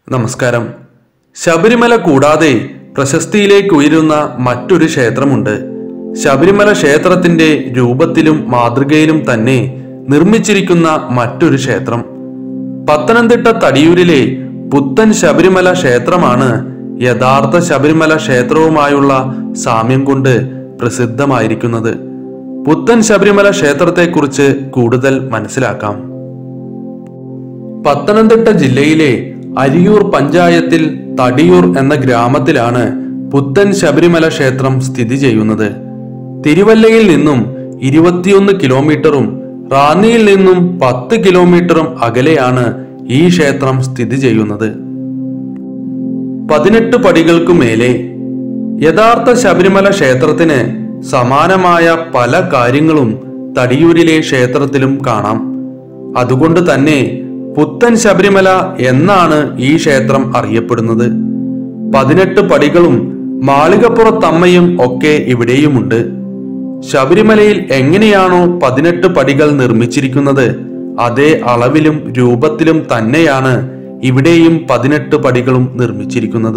നമസ്കാരം ശബരിമല കൂടാതെ പ്രശസ്തിയിലേക്ക് ഉയരുന്ന മറ്റൊരു ക്ഷേത്രമുണ്ട് ശബരിമല ക്ഷേത്രത്തിന്റെ രൂപത്തിലും മാതൃകയിലും തന്നെ നിർമ്മിച്ചിരിക്കുന്ന മറ്റൊരു ക്ഷേത്രം പത്തനംതിട്ട തടിയൂരിലെ പുത്തൻ ശബരിമല ക്ഷേത്രമാണ് യഥാർത്ഥ ശബരിമല ക്ഷേത്രവുമായുള്ള സാമ്യം കൊണ്ട് പ്രസിദ്ധമായിരിക്കുന്നത് പുത്തൻ ശബരിമല ക്ഷേത്രത്തെക്കുറിച്ച് കൂടുതൽ മനസ്സിലാക്കാം പത്തനംതിട്ട ജില്ലയിലെ അരിയൂർ പഞ്ചായത്തിൽ തടിയൂർ എന്ന ഗ്രാമത്തിലാണ് പുത്തൻ ശബരിമല ക്ഷേത്രം സ്ഥിതി ചെയ്യുന്നത് തിരുവല്ലയിൽ നിന്നും ഇരുപത്തിയൊന്ന് കിലോമീറ്ററും റാന്നിയിൽ നിന്നും പത്ത് കിലോമീറ്ററും അകലെയാണ് ഈ ക്ഷേത്രം സ്ഥിതി ചെയ്യുന്നത് പതിനെട്ട് പടികൾക്കു മേലെ യഥാർത്ഥ ശബരിമല ക്ഷേത്രത്തിന് സമാനമായ പല കാര്യങ്ങളും തടിയൂരിലെ ക്ഷേത്രത്തിലും കാണാം അതുകൊണ്ട് തന്നെ പുത്തൻ ശബരിമല എന്നാണ് ഈ ക്ഷേത്രം അറിയപ്പെടുന്നത് പതിനെട്ട് പടികളും മാളികപ്പുറത്തമ്മയും ഒക്കെ ഇവിടെയുമുണ്ട് ശബരിമലയിൽ എങ്ങനെയാണോ പതിനെട്ട് പടികൾ നിർമ്മിച്ചിരിക്കുന്നത് അതേ അളവിലും രൂപത്തിലും തന്നെയാണ് ഇവിടെയും പതിനെട്ട് പടികളും നിർമ്മിച്ചിരിക്കുന്നത്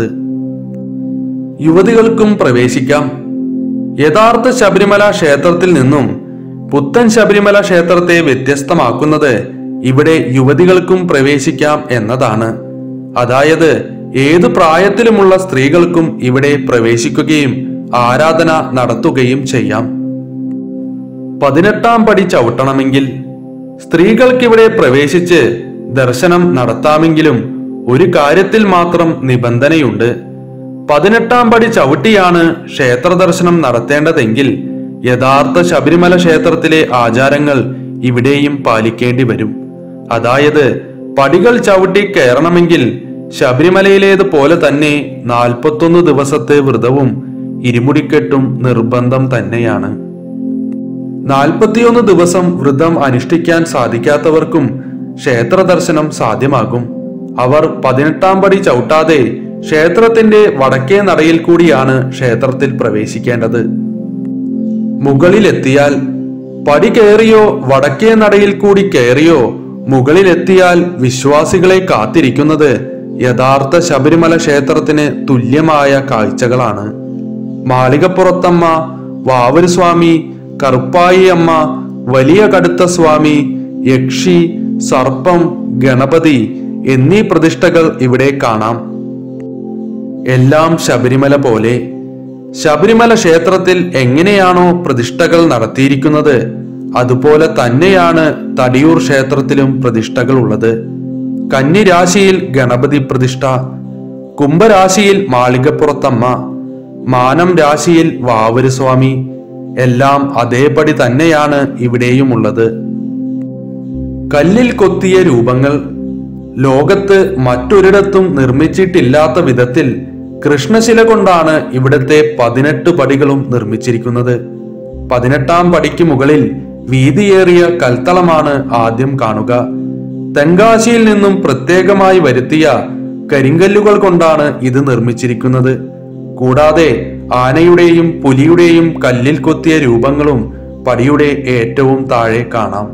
യുവതികൾക്കും പ്രവേശിക്കാം യഥാർത്ഥ ശബരിമല ക്ഷേത്രത്തിൽ നിന്നും പുത്തൻ ശബരിമല ക്ഷേത്രത്തെ വ്യത്യസ്തമാക്കുന്നത് ഇവിടെ യുവതികൾക്കും പ്രവേശിക്കാം എന്നതാണ് അതായത് ഏതു പ്രായത്തിലുമുള്ള സ്ത്രീകൾക്കും ഇവിടെ പ്രവേശിക്കുകയും ആരാധന നടത്തുകയും ചെയ്യാം പതിനെട്ടാം പടി ചവിട്ടണമെങ്കിൽ സ്ത്രീകൾക്കിവിടെ പ്രവേശിച്ച് ദർശനം നടത്താമെങ്കിലും ഒരു കാര്യത്തിൽ മാത്രം നിബന്ധനയുണ്ട് പതിനെട്ടാം പടി ചവിട്ടിയാണ് ക്ഷേത്ര ദർശനം നടത്തേണ്ടതെങ്കിൽ യഥാർത്ഥ ശബരിമല ക്ഷേത്രത്തിലെ ആചാരങ്ങൾ ഇവിടെയും പാലിക്കേണ്ടി വരും അതായത് പടികൾ ചവിട്ടി കയറണമെങ്കിൽ ശബരിമലയിലേതുപോലെ തന്നെ നാൽപ്പത്തൊന്ന് ദിവസത്തെ വ്രതവും ഇരുമുടിക്കെട്ടും നിർബന്ധം തന്നെയാണ് നാൽപ്പത്തിയൊന്ന് ദിവസം വ്രതം അനുഷ്ഠിക്കാൻ സാധിക്കാത്തവർക്കും ക്ഷേത്ര ദർശനം സാധ്യമാകും അവർ പതിനെട്ടാം പടി ചവിട്ടാതെ ക്ഷേത്രത്തിന്റെ വടക്കേ നടയിൽ കൂടിയാണ് ക്ഷേത്രത്തിൽ പ്രവേശിക്കേണ്ടത് മുകളിലെത്തിയാൽ പടി കയറിയോ വടക്കേ നടയിൽ കൂടി കയറിയോ മുകളിലെത്തിയാൽ വിശ്വാസികളെ കാത്തിരിക്കുന്നത് യഥാർത്ഥ ശബരിമല ക്ഷേത്രത്തിന് തുല്യമായ കാഴ്ചകളാണ് മാളികപ്പുറത്തമ്മ വാവരുസ്വാമി കറുപ്പായി അമ്മ വലിയ കടുത്ത സ്വാമി യക്ഷി സർപ്പം ഗണപതി എന്നീ പ്രതിഷ്ഠകൾ ഇവിടെ കാണാം എല്ലാം ശബരിമല പോലെ ശബരിമല ക്ഷേത്രത്തിൽ എങ്ങനെയാണോ പ്രതിഷ്ഠകൾ നടത്തിയിരിക്കുന്നത് അതുപോലെ തന്നെയാണ് തടിയൂർ ക്ഷേത്രത്തിലും പ്രതിഷ്ഠകൾ ഉള്ളത് കന്നിരാശിയിൽ ഗണപതി പ്രതിഷ്ഠ കുംഭരാശിയിൽ മാളികപ്പുറത്തമ്മ മാനം രാശിയിൽ വാവരുസ്വാമി എല്ലാം അതേപടി തന്നെയാണ് ഇവിടെയും ഉള്ളത് കല്ലിൽ കൊത്തിയ രൂപങ്ങൾ ലോകത്ത് മറ്റൊരിടത്തും നിർമ്മിച്ചിട്ടില്ലാത്ത വിധത്തിൽ കൃഷ്ണശില കൊണ്ടാണ് ഇവിടുത്തെ പതിനെട്ട് പടികളും നിർമ്മിച്ചിരിക്കുന്നത് പതിനെട്ടാം പടിക്ക് മുകളിൽ വീതിയേറിയ കൽത്തളമാണ് ആദ്യം കാണുക തെങ്കാശിയിൽ നിന്നും പ്രത്യേകമായി വരുത്തിയ കരിങ്കല്ലുകൾ കൊണ്ടാണ് ഇത് നിർമ്മിച്ചിരിക്കുന്നത് കൂടാതെ ആനയുടെയും പുലിയുടെയും കല്ലിൽ കൊത്തിയ രൂപങ്ങളും പടിയുടെ ഏറ്റവും താഴെ കാണാം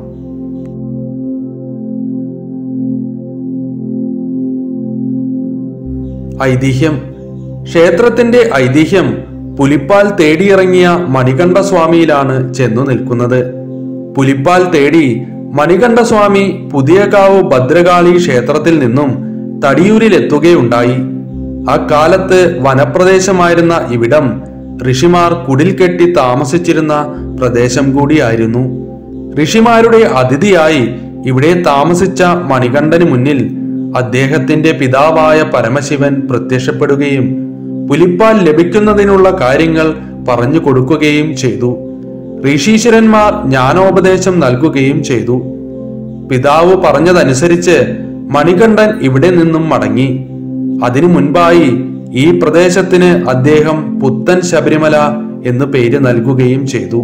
ഐതിഹ്യം ക്ഷേത്രത്തിന്റെ ഐതിഹ്യം പുലിപ്പാൽ തേടിയിറങ്ങിയ മണികണ്ഠ സ്വാമിയിലാണ് ചെന്നു നിൽക്കുന്നത് പുലിപ്പാൽ തേടി മണികണ്ഠ സ്വാമി പുതിയകാവ് ഭദ്രകാളി ക്ഷേത്രത്തിൽ നിന്നും തടിയൂരിലെത്തുകയുണ്ടായി അക്കാലത്ത് വനപ്രദേശമായിരുന്ന ഇവിടം ഋഷിമാർ കുടിൽ കെട്ടി താമസിച്ചിരുന്ന പ്രദേശം കൂടിയായിരുന്നു ഋഷിമാരുടെ അതിഥിയായി ഇവിടെ താമസിച്ച മണികണ്ഠന് മുന്നിൽ അദ്ദേഹത്തിന്റെ പിതാവായ പരമശിവൻ പ്രത്യക്ഷപ്പെടുകയും പുലിപ്പാൽ ലഭിക്കുന്നതിനുള്ള കാര്യങ്ങൾ പറഞ്ഞു കൊടുക്കുകയും ചെയ്തു ഋഷീശ്വരന്മാർ ജ്ഞാനോപദേശം നൽകുകയും ചെയ്തു പിതാവ് പറഞ്ഞതനുസരിച്ച് മണികണ്ഠൻ ഇവിടെ നിന്നും മടങ്ങി അതിനു മുൻപായി ഈ പ്രദേശത്തിന് അദ്ദേഹം പുത്തൻ ശബരിമല എന്ന് പേര് നൽകുകയും ചെയ്തു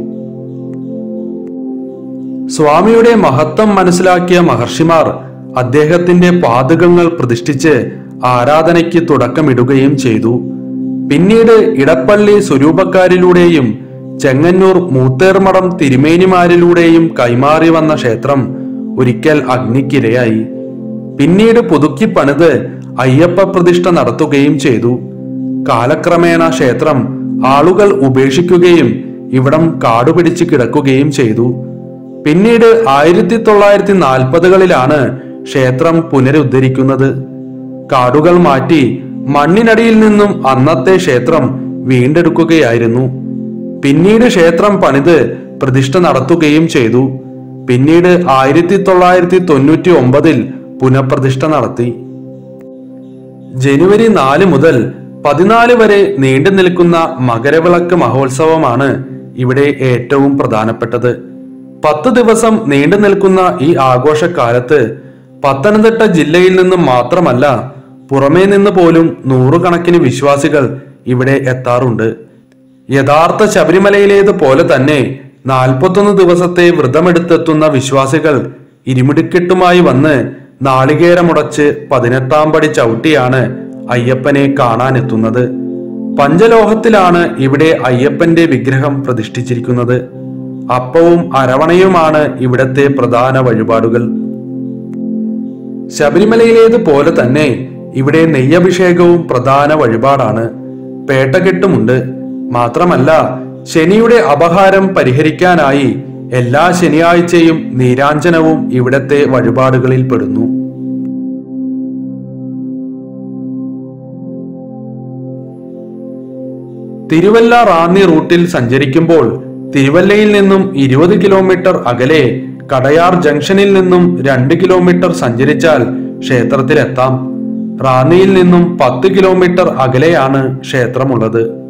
സ്വാമിയുടെ മഹത്വം മനസ്സിലാക്കിയ മഹർഷിമാർ അദ്ദേഹത്തിന്റെ പാതകങ്ങൾ പ്രതിഷ്ഠിച്ച് ആരാധനയ്ക്ക് തുടക്കമിടുകയും ചെയ്തു പിന്നീട് ഇടപ്പള്ളി സ്വരൂപക്കാരിലൂടെയും ചെങ്ങന്നൂർ മൂത്തേർമഠം തിരുമേനിമാരിലൂടെയും കൈമാറി വന്ന ക്ഷേത്രം ഒരിക്കൽ അഗ്നിക്കിരയായി പിന്നീട് പുതുക്കി പണിത് അയ്യപ്പ പ്രതിഷ്ഠ നടത്തുകയും ചെയ്തു കാലക്രമേണ ക്ഷേത്രം ആളുകൾ ഉപേക്ഷിക്കുകയും ഇവിടം കാടുപിടിച്ച് കിടക്കുകയും ചെയ്തു പിന്നീട് ആയിരത്തി തൊള്ളായിരത്തി നാൽപ്പതുകളിലാണ് ക്ഷേത്രം പുനരുദ്ധരിക്കുന്നത് കാടുകൾ മാറ്റി മണ്ണിനടിയിൽ നിന്നും അന്നത്തെ ക്ഷേത്രം വീണ്ടെടുക്കുകയായിരുന്നു പിന്നീട് ക്ഷേത്രം പണിത് പ്രതിഷ്ഠ നടത്തുകയും ചെയ്തു പിന്നീട് ആയിരത്തി തൊള്ളായിരത്തി തൊണ്ണൂറ്റി ഒമ്പതിൽ പുനഃപ്രതിഷ്ഠ നടത്തി ജനുവരി നാല് മുതൽ പതിനാല് വരെ നീണ്ടു നിൽക്കുന്ന മകരവിളക്ക് മഹോത്സവമാണ് ഇവിടെ ഏറ്റവും പ്രധാനപ്പെട്ടത് പത്ത് ദിവസം നീണ്ടു നിൽക്കുന്ന ഈ ആഘോഷക്കാലത്ത് പത്തനംതിട്ട ജില്ലയിൽ നിന്നും മാത്രമല്ല പുറമേ നിന്ന് പോലും നൂറുകണക്കിന് വിശ്വാസികൾ ഇവിടെ എത്താറുണ്ട് യഥാർത്ഥ ശബരിമലയിലേത് പോലെ തന്നെ നാൽപ്പത്തൊന്ന് ദിവസത്തെ വ്രതമെടുത്തെത്തുന്ന വിശ്വാസികൾ ഇരുമിടിക്കെട്ടുമായി വന്ന് നാളികേരമുടച്ച് പതിനെട്ടാം പടി ചവിട്ടിയാണ് അയ്യപ്പനെ കാണാനെത്തുന്നത് പഞ്ചലോഹത്തിലാണ് ഇവിടെ അയ്യപ്പന്റെ വിഗ്രഹം പ്രതിഷ്ഠിച്ചിരിക്കുന്നത് അപ്പവും അരവണയുമാണ് ഇവിടത്തെ പ്രധാന വഴിപാടുകൾ ശബരിമലയിലേത് പോലെ തന്നെ ഇവിടെ നെയ്യഭിഷേകവും പ്രധാന വഴിപാടാണ് പേട്ടകെട്ടുമുണ്ട് മാത്രമല്ല ശനിയുടെ അപഹാരം പരിഹരിക്കാനായി എല്ലാ ശനിയാഴ്ചയും നീരാഞ്ജനവും ഇവിടത്തെ വഴിപാടുകളിൽ പെടുന്നു തിരുവല്ല റാന്നി റൂട്ടിൽ സഞ്ചരിക്കുമ്പോൾ തിരുവല്ലയിൽ നിന്നും ഇരുപത് കിലോമീറ്റർ അകലെ കടയാർ ജംഗ്ഷനിൽ നിന്നും രണ്ട് കിലോമീറ്റർ സഞ്ചരിച്ചാൽ ക്ഷേത്രത്തിലെത്താം റാന്നിയിൽ നിന്നും പത്ത് കിലോമീറ്റർ അകലെയാണ് ക്ഷേത്രമുള്ളത്